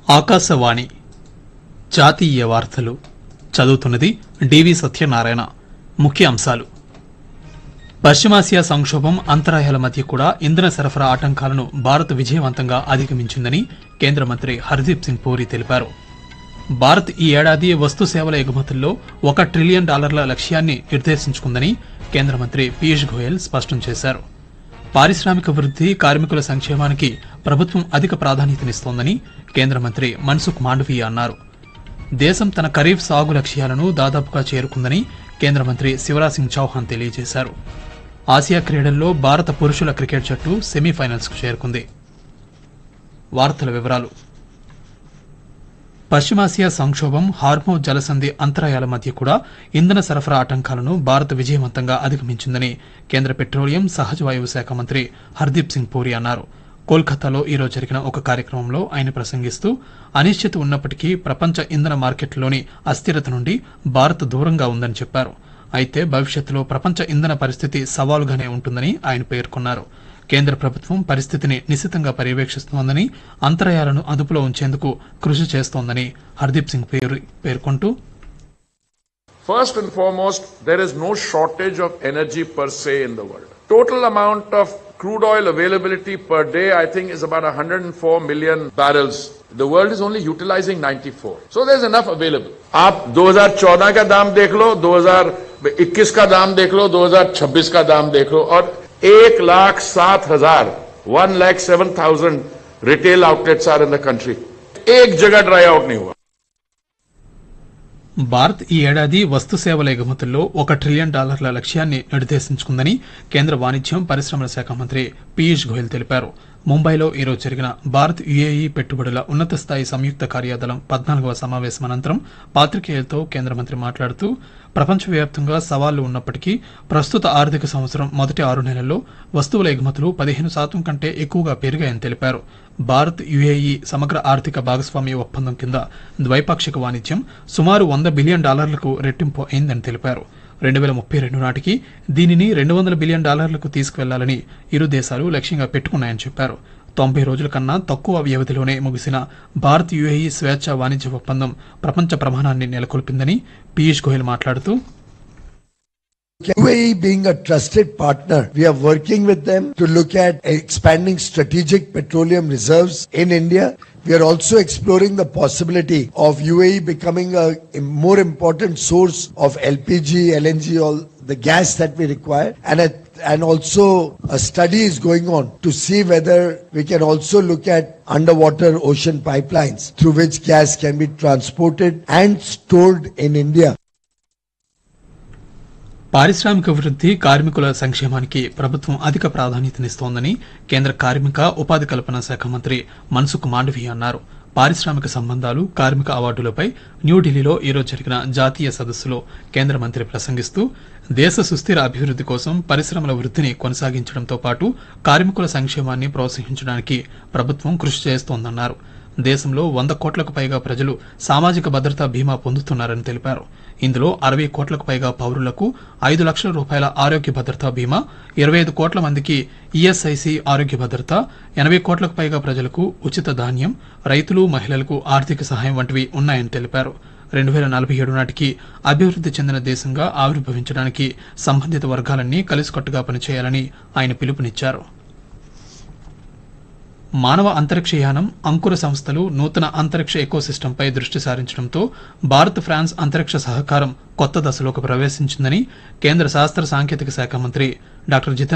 ఆకాశవాణి జాతీయ వార్తలు చదువుతున్నది డివి సత్యనారాయణ ముఖ్య అంశాలు పశ్చిమాసియా సంక్షోభం అంతరాయాల మధ్య కూడా ఇంధన సరఫరా ఆటంకాలను భారత్ విజయవంతంగా అధిగమించిందని కేంద్ర మంత్రి హర్దీప్ సింగ్ పూరి తెలిపారు భారత్ ఈ ఏడాది వస్తు సేవల ఎగుమతుల్లో ఒక ట్రిలియన్ డాలర్ల లక్ష్యాన్ని నిర్దేశించుకుందని కేంద్ర మంత్రి పీయూష్ గోయల్ స్పష్టం చేశారు పారిశ్రామిక వృద్ధి కార్మికుల సంక్షేమానికి ప్రభుత్వం అధిక ప్రాధాన్యతనిస్తోందని కేంద్ర మంత్రి మన్సుఖ్ మాండవీయ అన్నారు దేశం తన ఖరీఫ్ సాగు లక్ష్యాలను దాదాపుగా చేరుకుందని కేంద్ర మంత్రి శివరాజ్ సింగ్ చౌహాన్ తెలియజేశారు ఆసియా క్రీడల్లో భారత పురుషుల క్రికెట్ జట్టు సెమీఫైనల్స్ కు చేరుకుంది వార్తల వివరాలు పశ్చిమాసియా సంక్షోభం హార్మో జలసంధి అంతరాయాల మధ్య కూడా ఇంధన సరఫరా ఆటంకాలను భారత్ విజయవంతంగా అధిగమించిందని కేంద్ర పెట్రోలియం సహజ వాయువు శాఖ మంత్రి హర్దీప్ సింగ్ పూరి అన్నారు కోల్కతాలో ఈరోజు జరిగిన ఒక కార్యక్రమంలో ఆయన ప్రసంగిస్తూ అనిశ్చితి ఉన్నప్పటికీ ప్రపంచ ఇంధన మార్కెట్లోని అస్థిరత నుండి భారత్ దూరంగా ఉందని చెప్పారు అయితే భవిష్యత్తులో ప్రపంచ ఇంధన పరిస్థితి సవాలుగానే ఉంటుందని ఆయన పేర్కొన్నారు కేంద్ర ప్రభుత్వం పరిస్థితిని నిశితంగా పర్యవేక్షిస్తోందని అంతరాయాలను అదుపులో ఉంచేందుకు కృషి చేస్తోందని హర్దీప్ సింగ్ పేరు- పేర్కొంటూ First and foremost, there is no shortage of energy per se in the world. Total amount of crude oil availability per day, I think, is about 104 million barrels. The world is only utilizing 94. So there's enough available. आप 2014 का दाम देख लो 2021 का दाम देख लो 2026 का दाम देख लो और एक लाख सात हजार one lakh seven thousand retail outlets are in the country एक जगह ड्राई आउट नहीं हुआ భారత్ ఈ ఏడాది వస్తు సేవల ఎగుమతుల్లో ఒక ట్రిలియన్ డాలర్ల లక్ష్యాన్ని నిర్దేశించుకుందని కేంద్ర వాణిజ్యం పరిశ్రమల శాఖ మంత్రి పీయూష్ గోయల్ తెలిపారు ముంబైలో ఈరోజు జరిగిన భారత్ యుఏఈ పెట్టుబడుల ఉన్నత స్థాయి సంయుక్త కార్యదళం పద్నాలుగవ సమావేశం అనంతరం పాత్రికేయులతో కేంద్ర మంత్రి మాట్లాడుతూ ప్రపంచవ్యాప్తంగా సవాళ్లు ఉన్నప్పటికీ ప్రస్తుత ఆర్థిక సంవత్సరం మొదటి ఆరు నెలల్లో వస్తువుల ఎగుమతులు పదిహేను శాతం కంటే ఎక్కువగా పెరిగాయని తెలిపారు భారత్ యుఏఈ సమగ్ర ఆర్థిక భాగస్వామ్య ఒప్పందం కింద ద్వైపాక్షిక వాణిజ్యం సుమారు వంద బిలియన్ డాలర్లకు రెట్టింపు అయిందని తెలిపారు రెండు వేల ముప్పై రెండు నాటికి దీనిని రెండు వందల బిలియన్ డాలర్లకు తీసుకువెళ్లాలని ఇరు దేశాలు లక్ష్యంగా పెట్టుకున్నాయని చెప్పారు తొంభై రోజుల కన్నా తక్కువ వ్యవధిలోనే ముగిసిన భారత్ యుఏఈ స్వేచ్ఛ వాణిజ్య ఒప్పందం ప్రపంచ ప్రమాణాన్ని నెలకొల్పిందని పీయూష్ గోయల్ మాట్లాడుతూ UAE being a trusted partner, we are working with them to look at expanding strategic petroleum reserves in India. We are also exploring the possibility of UAE becoming a a more important source of LPG, LNG, all the gas that we require. And, at, and also a study is going on to see whether we can also look at underwater ocean pipelines through which gas can be transported and stored in India. పారిశ్రామిక వృద్ధి కార్మికుల సంక్షేమానికి ప్రభుత్వం అధిక ప్రాధాన్యతనిస్తోందని కేంద్ర కార్మిక ఉపాధి కల్పన శాఖ మంత్రి మన్సుఖ్ మాండవీయ అన్నారు పారిశ్రామిక సంబంధాలు కార్మిక అవార్డులపై న్యూఢిల్లీలో ఈరోజు జరిగిన జాతీయ సదస్సులో కేంద్ర మంత్రి ప్రసంగిస్తూ దేశ సుస్థిర అభివృద్ధి కోసం పరిశ్రమల వృద్ధిని కొనసాగించడంతో పాటు కార్మికుల సంక్షేమాన్ని ప్రోత్సహించడానికి ప్రభుత్వం కృషి చేస్తోందన్నారు దేశంలో వంద కోట్లకు పైగా ప్రజలు సామాజిక భద్రతా బీమా పొందుతున్నారని తెలిపారు ఇందులో అరవై కోట్లకు పైగా పౌరులకు ఐదు లక్షల రూపాయల ఆరోగ్య భద్రతా బీమా ఇరవై ఐదు కోట్ల మందికి ఈఎస్ఐసి ఆరోగ్య భద్రత ఎనభై కోట్లకు పైగా ప్రజలకు ఉచిత ధాన్యం రైతులు మహిళలకు ఆర్థిక సహాయం వంటివి ఉన్నాయని తెలిపారు రెండు వేల నలభై ఏడు నాటికి అభివృద్ధి చెందిన దేశంగా ఆవిర్భవించడానికి సంబంధిత వర్గాలన్నీ కలిసికట్టుగా పనిచేయాలని ఆయన పిలుపునిచ్చారు మానవ అంతరిక్ష యానం అంకుర సంస్థలు నూతన అంతరిక్ష ఎకోసిస్టంపై దృష్టి సారించడంతో భారత్ ఫ్రాన్స్ అంతరిక్ష సహకారం కొత్త దశలోకి ప్రవేశించిందని కేంద్ర శాస్త్ర సాంకేతిక శాఖ మంత్రి డాక్టర్ జితేంద్ర